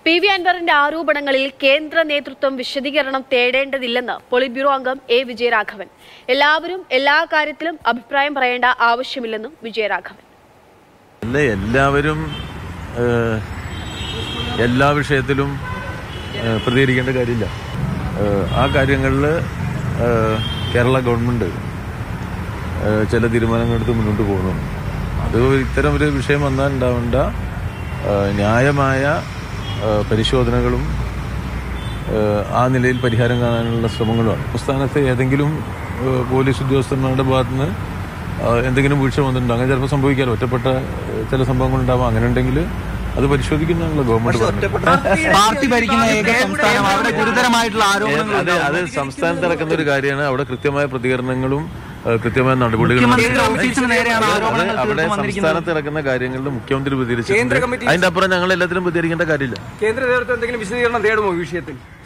P V അൻവറിന്റെ ആരോപണങ്ങളിൽ കേന്ദ്ര നേതൃത്വം വിശദീകരണം തേടേണ്ടതില്ലെന്ന് പോളിറ്റ് ബ്യൂറോ അംഗം എ വിജയരാഘവൻ എല്ലാവരും എല്ലാ കാര്യത്തിലും അഭിപ്രായം പറയേണ്ട ആവശ്യമില്ലെന്നും വിജയരാഘവൻ അല്ല എല്ലാവരും ഏഹ്, എല്ലാ വിഷയത്തിലും ഏഹ്, പ്രതികരിക്കേണ്ട കാര്യമില്ല ഏഹ്, ആ കാര്യങ്ങളിൽ കേരള ഗവൺമെന്റ് ഏഹ്, ചില തീരുമാനങ്ങൾ എടുത്ത് മുന്നോട്ട് പോകുന്നു അത് ഇത്തരം ഒരു വിഷയം വന്നാൽ ഉണ്ടാവേണ്ട ഏഹ്, ന്യായമായ ഏഹ്, പരിശോധനകളും ഏഹ്, ആ നിലയിൽ പരിഹാരം കാണാനുള്ള ശ്രമങ്ങളുമാണ് സംസ്ഥാനത്തെ ഏതെങ്കിലും ഏഹ്, പോലീസ് ഉദ്യോഗസ്ഥന്മാരുടെ ഭാഗത്തുനിന്ന് ആഹ്, എന്തെങ്കിലും വീഴ്ച വന്നിട്ടുണ്ടോ അങ്ങനെ ചിലപ്പോൾ സംഭവിക്കാമല്ലോ ഒറ്റപ്പെട്ട ഏഹ്, ചില സംഭവങ്ങൾ ഉണ്ടാവാം അങ്ങനെ ഉണ്ടെങ്കിൽ അത് പരിശോധിക്കുന്നതാണല്ലോ ഗവൺമെന്റ് പറഞ്ഞത് പാർട്ടി ഭരിക്കുന്ന ഏക സംസ്ഥാനം അവിടെ ഗുരുതരമായിട്ടുള്ള ആരോപണങ്ങൾ അത് അത് സംസ്ഥാനത്ത് നടക്കുന്ന ഒരു കാര്യമാണ് അവിടെ കൃത്യമായ പ്രതികരണങ്ങളും ഏഹ്, കൃത്യമായ നടപടികളും മുഖ്യമന്ത്രിയുടെ ഓഫീസിന് നേരെയാണ് അത് ആരോപണങ്ങൾ അവിടെ തീർത്ത് വന്നിരിക്കുന്നത് സംസ്ഥാനത്ത് നടക്കുന്ന കാര്യങ്ങളിൽ മുഖ്യമന്ത്രി കേന്ദ്ര പ്രതികരിച്ചിട്ടുണ്ട് കമ്മിറ്റി- അതിന്റെ അപ്പുറം ഞങ്ങൾ എല്ലാത്തിലും പ്രതികരിക്കേണ്ട കാര്യമില്ല കേന്ദ്ര നേതൃത്വം എന്തെങ്കിലും വിശദീകരണം തേടുമോ ഈ വിഷയത്തിൽ